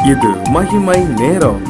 இது மகிமை நேரம்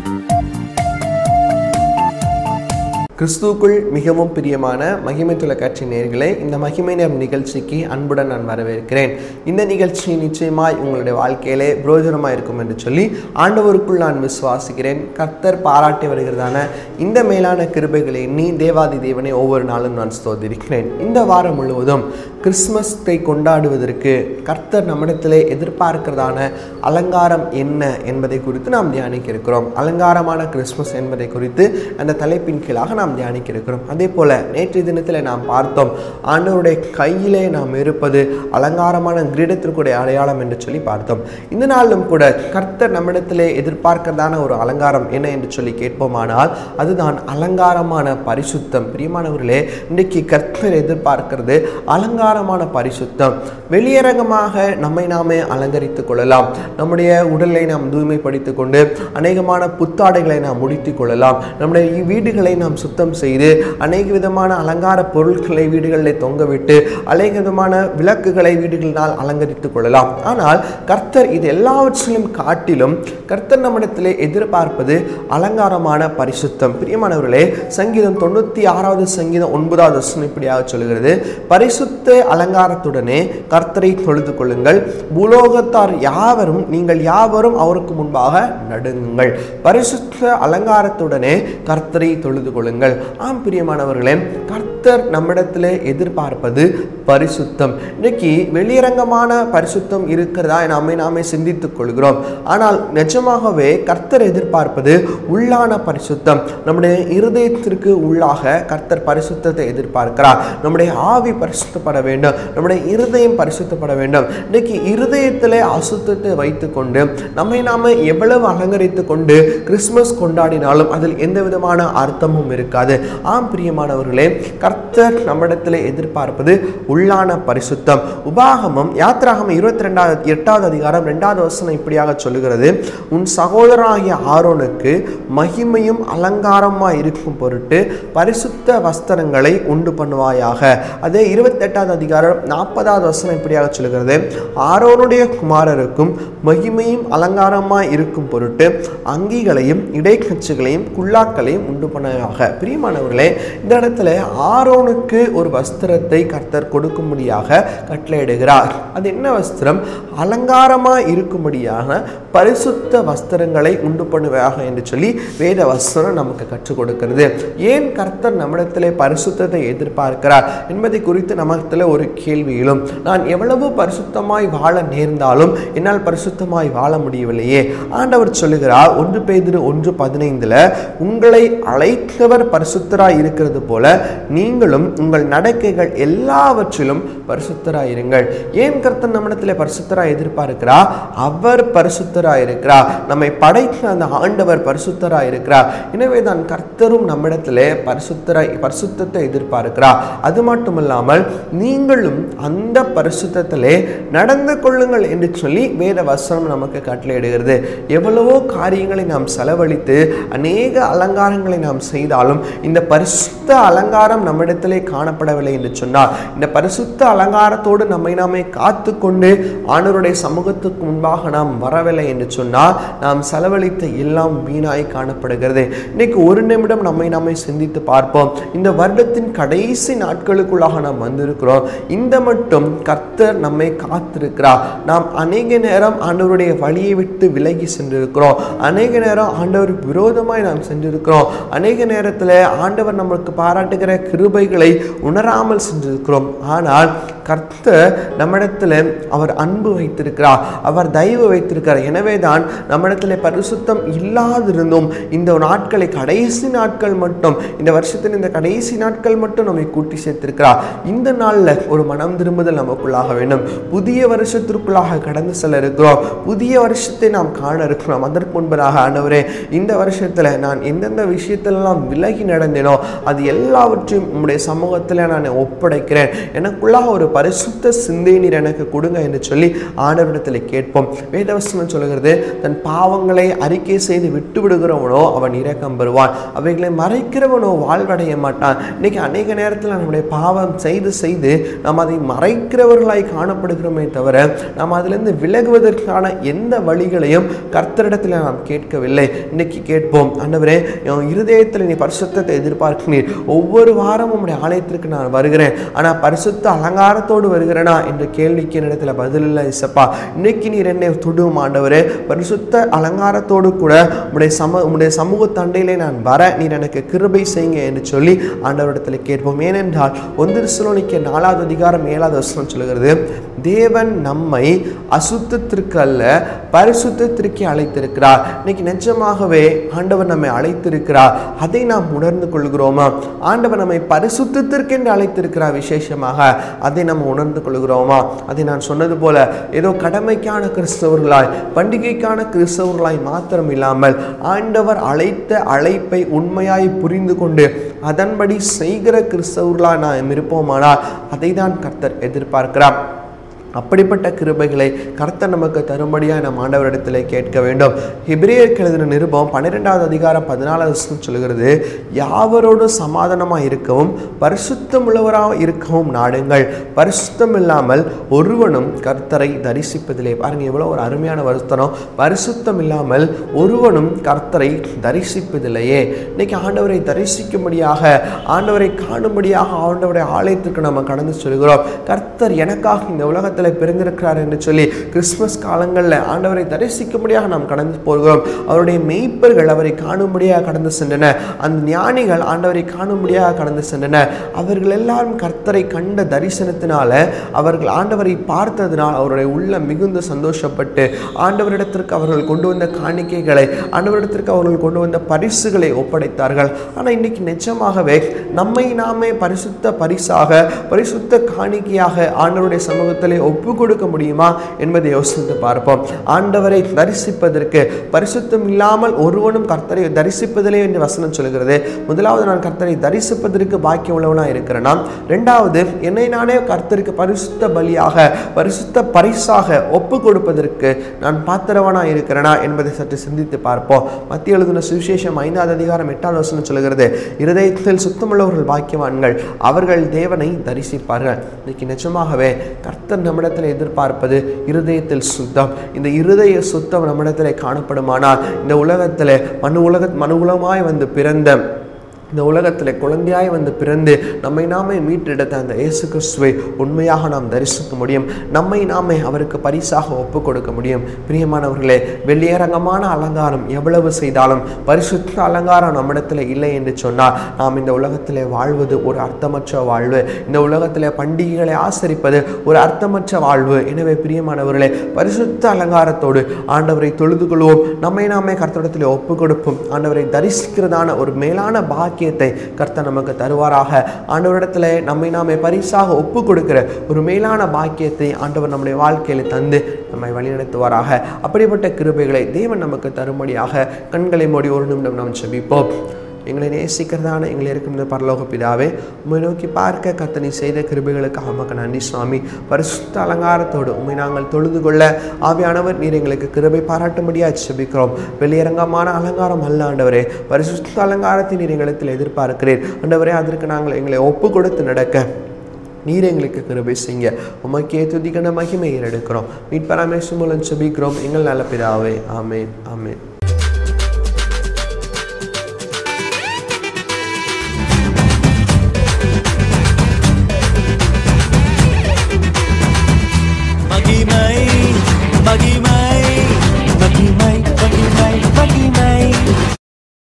கிறிஸ்துவுக்குள் மிகவும் பிரியமான மகிமை தொலைக்காட்சி நேர்களே இந்த மகிமை நேரம் நிகழ்ச்சிக்கு அன்புடன் நான் வரவேற்கிறேன் இந்த நிகழ்ச்சி நிச்சயமாய் உங்களுடைய வாழ்க்கையிலே பிரயோஜனமாக இருக்கும் என்று சொல்லி ஆண்டவருக்குள் நான் விசுவாசிக்கிறேன் கர்த்தர் பாராட்டி வருகிறதான இந்த மேலான கிருபைகளை எண்ணி தேவாதி தேவனை ஒவ்வொரு நாளும் நான் ஸ்தோதிருக்கிறேன் இந்த வாரம் முழுவதும் கிறிஸ்மஸை கொண்டாடுவதற்கு கர்த்தர் நம்மிடத்திலே எதிர்பார்க்கிறதான அலங்காரம் என்ன என்பதை குறித்து நாம் தியானிக்க இருக்கிறோம் அலங்காரமான கிறிஸ்மஸ் என்பதை குறித்து அந்த தலைப்பின் கீழாக நாம் தியானிக்க இருக்கிறோம் அதே போல நேற்றைய தினத்தில் நாம் பார்த்தோம் ஆண்டவருடைய கையிலே நாம் இருப்பது அலங்காரமான கிரீடத்திற்குடைய அடையாளம் என்று சொல்லி பார்த்தோம் இந்த நாளிலும் கூட கர்த்தர் நம்மிடத்திலே எதிர்பார்க்கிறதான ஒரு அலங்காரம் என்ன என்று சொல்லி கேட்போமானால் அதுதான் அலங்காரமான பரிசுத்தம் பிரியமானவர்களே இன்றைக்கு கர்த்தர் எதிர்பார்க்கிறது அலங்காரமான பரிசுத்தம் வெளியரங்கமாக நம்மை நாமே அலங்கரித்துக் கொள்ளலாம் நம்முடைய உடலை நாம் தூய்மைப்படுத்திக் கொண்டு அநேகமான புத்தாடைகளை நாம் முடித்துக் கொள்ளலாம் நம்முடைய வீடுகளை நாம் சுத்தம் செய்து அநேக விதமான அலங்கார பொருட்களை வீடுகளில் தொங்கவிட்டு அநேக விதமான விளக்குகளை வீடுகளினால் அலங்கரித்துக் கொள்ளலாம் ஆனால் கர்த்தர் இது எல்லாவற்றிலும் காட்டிலும் கர்த்தர் நம்மிடத்திலே எதிர்பார்ப்பது அலங்காரமான பரிசுத்தம் பிரியமானவர்களே சங்கீதம் தொண்ணூற்றி ஆறாவது சங்கீதம் ஒன்பதாவது வசனம் இப்படியாக சொல்கிறது பரிசுத்த அலங்காரத்துடனே கர்த்தரை தொழுது கொள்ளுங்கள் பூலோகத்தார் யாவரும் நீங்கள் யாவரும் அவருக்கு முன்பாக நடுங்குங்கள் பரிசுத்த அலங்காரத்துடனே கர்த்தரை தொழுது கொள்ளுங்கள் ஆம் பிரியமானவர்களே கர்த்தர் நம்மிடத்திலே எதிர்பார்ப்பது பரிசுத்தம் இன்னைக்கு வெளியரங்கமான பரிசுத்தம் இருக்கிறதா நாமே நாமே சிந்தித்துக் கொள்கிறோம் ஆனால் நிஜமாகவே கர்த்தர் எதிர்பார்ப்பது உள்ளான பரிசுத்தம் நம்முடைய இருதயத்திற்கு உள்ளாக கர்த்தர் பரிசுத்தத்தை எதிர்பார்க்கிறார் நம்முடைய ஆவி பரிசுத்தப்பட வேண்டும் நம்முடைய இருதயம் பரிசுத்தப்பட வேண்டும் இன்னைக்கு இருதயத்திலே அசுத்தத்தை வைத்துக்கொண்டு நம்மை நாம எவ்வளவு அலங்கரித்து கொண்டு கிறிஸ்மஸ் கொண்டாடினாலும் அதில் எந்த விதமான அர்த்தமும் இருக்காது ஆம் பிரியமானவர்களே கர்த்தர் நம்மிடத்திலே எதிர்பார்ப்பது உள்ளான பரிசுத்தம் உபாகமம் யாத்திராகமம் இருபத்தி ரெண்டாவது எட்டாவது அதிகாரம் ரெண்டாவது வசனம் இப்படியாக சொல்லுகிறது உன் சகோதரனாகிய ஆரோனுக்கு மகிமையும் அலங்காரமாய் இருக்கும் பொருட்டு பரிசுத்த வஸ்திரங்களை உண்டு பண்ணுவாயாக அதே இருபத்தெட்டாவது அதிகாரம் நாற்பதாவது வசனம் இப்படியாக சொல்லுகிறது ஆரோனுடைய குமாரருக்கும் மகிமையும் அலங்காரமாய் இருக்கும் பொருட்டு அங்கிகளையும் இடைக்கச்சுகளையும் குல்லாக்களையும் உண்டு பண்ணுவாயாக பிரியமானவர்களே இந்த இடத்துல ஆரோனுக்கு ஒரு வஸ்திரத்தை கர்த்தர் கொடுக்கும்படியாக கட்டளையிடுகிறார் அது என்ன வஸ்திரம் அலங்காரமாக இருக்கும்படியாக பரிசுத்த வஸ்திரங்களை உண்டு பண்ணுவாயாக என்று சொல்லி வேத வஸ்திரம் நமக்கு கற்றுக் கொடுக்கிறது ஏன் கர்த்தர் நம்மிடத்திலே பரிசுத்தத்தை எதிர்பார்க்கிறார் என்பதை குறித்து நமத்தில் ஒரு கேள்வியிலும் நான் எவ்வளவு பரிசுத்தமாய் வாழ நேர்ந்தாலும் என்னால் பரிசுத்தமாய் வாழ முடியவில்லையே ஆண்டவர் சொல்லுகிறார் ஒன்று பேதிரு ஒன்று பதினைந்துல உங்களை அழைத்தவர் பரிசுத்தராய் இருக்கிறது போல நீங்களும் உங்கள் நடக்கைகள் எல்லாவற்றிலும் பரிசுத்தராய் இருங்கள் ஏன் கர்த்தர் நம்மிடத்தில் பரிசுத்தராய் எதிர்பார்க்கிறார் அவர் பரிசுத்தராய் இருக்கிறார் நம்மை படைத்த அந்த ஆண்டவர் பரிசுத்தராய் இருக்கிறார் எனவே தான் கர்த்தரும் நம்மிடத்திலே பரிசுத்தராய் பரிசுத்தத்தை எதிர்பார்க்கிறார் அது மட்டுமல்லாமல் நீங்களும் அந்த பரிசுத்தத்திலே நடந்து கொள்ளுங்கள் என்று சொல்லி வேத வசனம் நமக்கு கட்டளையிடுகிறது எவ்வளவோ காரியங்களை நாம் செலவழித்து அநேக அலங்காரங்களை நாம் செய்தாலும் இந்த பரிசுத்த அலங்காரம் நம்மிடத்திலே காணப்படவில்லை என்று சொன்னால் இந்த பரிசுத்த அலங்காரத்தோடு நம்மை நாமே காத்து கொண்டு ஆண்டவருடைய சமூகத்துக்கு முன்பாக நாம் வரவில்லை என்று சொன்னால் நாம் செலவழித்த எல்லாம் வீணாய் காணப்படுகிறது இன்னைக்கு ஒரு நிமிடம் நம்மை நாமே சிந்தித்து பார்ப்போம் இந்த வருடத்தின் கடைசி நாட்களுக்குள்ளாக நாம் வந்திருக்கிறோம் இந்த மட்டும் கர்த்தர் நம்மை காத்திருக்கிறார் நாம் அநேக நேரம் ஆண்டவருடைய வழியை விட்டு விலகி சென்றிருக்கிறோம் அநேக நேரம் ஆண்டவருக்கு விரோதமாய் நாம் சென்றிருக்கிறோம் அநேக நேரத்தில் ஆண்டவர் நம்மளுக்கு பாராட்டுகிற கிருபைகளை உணராமல் சென்றிருக்கிறோம் ஆனால் கர்த்தர் நம்மிடத்தில் அவர் அன்பு வைத்திருக்கிறார் அவர் தயவு வைத்திருக்கிறார் எனவே தான் நம்மிடத்தில் பரிசுத்தம் இல்லாதிருந்தும் இந்த நாட்களை கடைசி நாட்கள் மட்டும் இந்த வருஷத்தின் இந்த கடைசி நாட்கள் மட்டும் நம்மை கூட்டி சேர்த்திருக்கிறார் இந்த நாளில் ஒரு மனம் திரும்புதல் நமக்குள்ளாக வேண்டும் புதிய வருஷத்திற்குள்ளாக கடந்து செல்ல இருக்கிறோம் புதிய வருஷத்தை நாம் காண இருக்கிறோம் அதற்கு முன்பதாக ஆண்டவரே இந்த வருஷத்தில் நான் எந்தெந்த விஷயத்திலெல்லாம் விலகி நடந்தேனோ அது எல்லாவற்றையும் உம்முடைய சமூகத்தில் நான் ஒப்படைக்கிறேன் எனக்குள்ளாக ஒரு பரிசுத்த சிந்தை நீர் எனக்கு கொடுங்க என்று சொல்லி ஆண்டவரிடத்தில் கேட்போம் வேதவசனம் சொல்கிறது தன் பாவங்களை அறிக்கை செய்து விட்டு விடுகிறவனோ அவன் இரக்கம் பெறுவான் அவைகளை மறைக்கிறவனோ வாழ்வடைய மாட்டான் இன்னைக்கு அநேக நேரத்தில் நம்முடைய பாவம் செய்து செய்து நாம் அதை மறைக்கிறவர்களாய் காணப்படுகிறோமே தவிர நாம் அதிலிருந்து விலகுவதற்கான எந்த வழிகளையும் கர்த்தரிடத்தில் நாம் கேட்கவில்லை இன்னைக்கு கேட்போம் ஆண்டவரே என் இருதயத்தில் நீ பரிசுத்தத்தை எதிர்பார்க்கிறீர் ஒவ்வொரு வாரமும் உம்முடைய ஆலயத்திற்கு நான் வருகிறேன் ஆனால் பரிசுத்த அலங்காரத்தோடு வருகிறேனா என்ற கேள்விக்கு என்னிடத்தில் பதில் இல்லை இசப்பா இன்னைக்கு நீர் என்னை தொடும் ஆண்டவரே பரிசுத்த அலங்காரத்தோடு கூட உடைய சம உடைய சமூக தண்டையிலே நான் வர நீர் எனக்கு கிருபை செய்யுங்க என்று சொல்லி ஆண்டவரிடத்தில் கேட்போம் ஏனென்றால் ஒன்று சிலோனிக்க நாலாவது அதிகாரம் ஏழாவது வசனம் சொல்கிறது தேவன் நம்மை அசுத்தத்திற்கு அல்ல பரிசுத்தத்திற்கு அழைத்திருக்கிறார் இன்னைக்கு நிஜமாகவே ஆண்டவர் நம்மை அழைத்திருக்கிறார் அதை நாம் உணர்ந்து கொள்கிறோமா ஆண்டவர் நம்மை பரிசுத்தத்திற்கென்று அழைத்திருக்கிறார் விசேஷமாக அதை நம்ம உணர்ந்து கொள்கிறோமா அதை நான் சொன்னது போல ஏதோ கடமைக்கான கிறிஸ்தவர்களாய் பண்டிகைக்கான கிறிஸ்தவர்களாய் மாத்திரம் இல்லாமல் ஆண்டவர் அழைத்த அழைப்பை உண்மையாய் புரிந்து கொண்டு அதன்படி செய்கிற கிறிஸ்தவர்களாய் நாம் இருப்போமானால் அதை தான் கர்த்தர் எதிர்பார்க்கிறார் அப்படிப்பட்ட கிருபைகளை கர்த்தர் நமக்கு தரும்படியாக நம் ஆண்டவரிடத்தில் கேட்க வேண்டும் ஹிப்ரியருக்கு எழுதின நிருபம் பன்னிரெண்டாவது அதிகாரம் பதினாலாவது வசனம் சொல்கிறது யாவரோடு சமாதானமாக இருக்கவும் பரிசுத்தம் உள்ளவராக இருக்கவும் நாடுங்கள் பரிசுத்தம் இல்லாமல் ஒருவனும் கர்த்தரை தரிசிப்பதிலே பாருங்க எவ்வளோ ஒரு அருமையான வருத்தனம் பரிசுத்தம் இல்லாமல் ஒருவனும் கர்த்தரை தரிசிப்பதில்லையே இன்னைக்கு ஆண்டவரை தரிசிக்கும்படியாக ஆண்டவரை காணும்படியாக ஆண்டவருடைய ஆலயத்திற்கு நம்ம கடந்து சொல்கிறோம் கர்த்தர் எனக்காக இந்த உலகத்தில் பிறந்திருக்கிறார் என்று சொல்லி கிறிஸ்மஸ் காலங்களில் ஆண்டவரை தரிசிக்கும்படியாக நாம் கடந்து போகிறோம் அவருடைய மெய்ப்பர்கள் அவரை காணும்படியாக கடந்து சென்றனர் அந்த ஞானிகள் ஆண்டவரை காணும்படியாக கடந்து சென்றனர் அவர்கள் எல்லாரும் கர்த்தரை கண்ட தரிசனத்தினால அவர்கள் ஆண்டவரை பார்த்ததினால் அவருடைய உள்ள மிகுந்த சந்தோஷப்பட்டு ஆண்டவரிடத்திற்கு அவர்கள் கொண்டு வந்த காணிக்கைகளை ஆண்டவரிடத்திற்கு அவர்கள் கொண்டு வந்த பரிசுகளை ஒப்படைத்தார்கள் ஆனால் இன்னைக்கு நிஜமாகவே நம்மை நாமே பரிசுத்த பரிசாக பரிசுத்த காணிக்கையாக ஆண்டவருடைய சமூகத்திலே ஒப்பு கொடுக்க முடியுமா என்பதை யோசித்து பார்ப்போம் ஆண்டவரை தரிசிப்பதற்கு பரிசுத்தம் இல்லாமல் ஒருவனும் கர்த்தரை தரிசிப்பதில்லை என்று வசனம் சொல்கிறது முதலாவது நான் கர்த்தரை தரிசிப்பதற்கு பாக்கியம் உள்ளவனா இருக்கிறேனா ரெண்டாவது என்னை நானே கர்த்தருக்கு பரிசுத்த பலியாக பரிசுத்த பரிசாக ஒப்பு கொடுப்பதற்கு நான் பாத்திரவனா இருக்கிறேனா என்பதை சற்று சிந்தித்து பார்ப்போம் மத்திய எழுதின சுவிசேஷம் ஐந்தாவது அதிகாரம் எட்டாவது வசனம் சொல்கிறது இருதயத்தில் சுத்தமுள்ளவர்கள் பாக்கியவான்கள் அவர்கள் தேவனை தரிசிப்பார்கள் இன்னைக்கு நிஜமாகவே கர்த்தர் நம்மிடத்தில் எதிர்பார்ப்பது இருதயத்தில் சுத்தம் இந்த இருதய சுத்தம் நம்மிடத்தில் காணப்படுமானால் இந்த உலகத்தில் மனு உலக மனு உலகமாய் வந்து பிறந்த இந்த உலகத்தில் குழந்தையாய் வந்து பிறந்து நம்மை நாமே மீட்டெடுத்த அந்த இயேசு கிறிஸ்துவை உண்மையாக நாம் தரிசிக்க முடியும் நம்மை நாமே அவருக்கு பரிசாக ஒப்பு கொடுக்க முடியும் பிரியமானவர்களே வெளியரங்கமான அலங்காரம் எவ்வளவு செய்தாலும் பரிசுத்த அலங்காரம் நம்மிடத்தில் இல்லை என்று சொன்னால் நாம் இந்த உலகத்தில் வாழ்வது ஒரு அர்த்தமற்ற வாழ்வு இந்த உலகத்தில் பண்டிகைகளை ஆசரிப்பது ஒரு அர்த்தமற்ற வாழ்வு எனவே பிரியமானவர்களே பரிசுத்த அலங்காரத்தோடு ஆண்டவரை தொழுது கொள்வோம் நம்மை நாமே கர்த்தரிடத்தில் ஒப்பு கொடுப்போம் ஆண்டவரை தரிசிக்கிறதான ஒரு மேலான பாக்கியத்தை கர்த்தர் நமக்கு தருவாராக ஆண்டவரிடத்தில் நம்மை நாமே பரிசாக ஒப்பு கொடுக்கிற ஒரு மேலான பாக்கியத்தை ஆண்டவர் நம்முடைய வாழ்க்கையில் தந்து நம்மை வழிநடத்துவாராக அப்படிப்பட்ட கிருபைகளை தேவன் நமக்கு தரும்படியாக கண்களை மூடி ஒரு நிமிடம் நாம் செபிப்போம் எங்களை நேசிக்கிறதான எங்களை இருக்கின்ற பரலோக பிதாவே உண்மை நோக்கி பார்க்க கத்தனை செய்த கிருபைகளுக்காக உமக்கு நன்றி சுவாமி பரிசுத்த அலங்காரத்தோடு உண்மை நாங்கள் தொழுது கொள்ள ஆவியானவர் நீர் எங்களுக்கு கிருபை பாராட்டும்படியாக செபிக்கிறோம் வெளியரங்கமான அலங்காரம் அல்ல ஆண்டவரே பரிசுத்த அலங்காரத்தை நீர் எங்களிடத்தில் எதிர்பார்க்கிறீர் ஆண்டவரே அதற்கு நாங்கள் எங்களை ஒப்பு கொடுத்து நடக்க நீர் எங்களுக்கு கிருபை செய்ய உமக்கே துதிகன மகிமை எடுக்கிறோம் மீட்பராமேசு மூலம் செபிக்கிறோம் எங்கள் நல்ல பிதாவே ஆமேன் ஆமேன் மகிமை மகிமை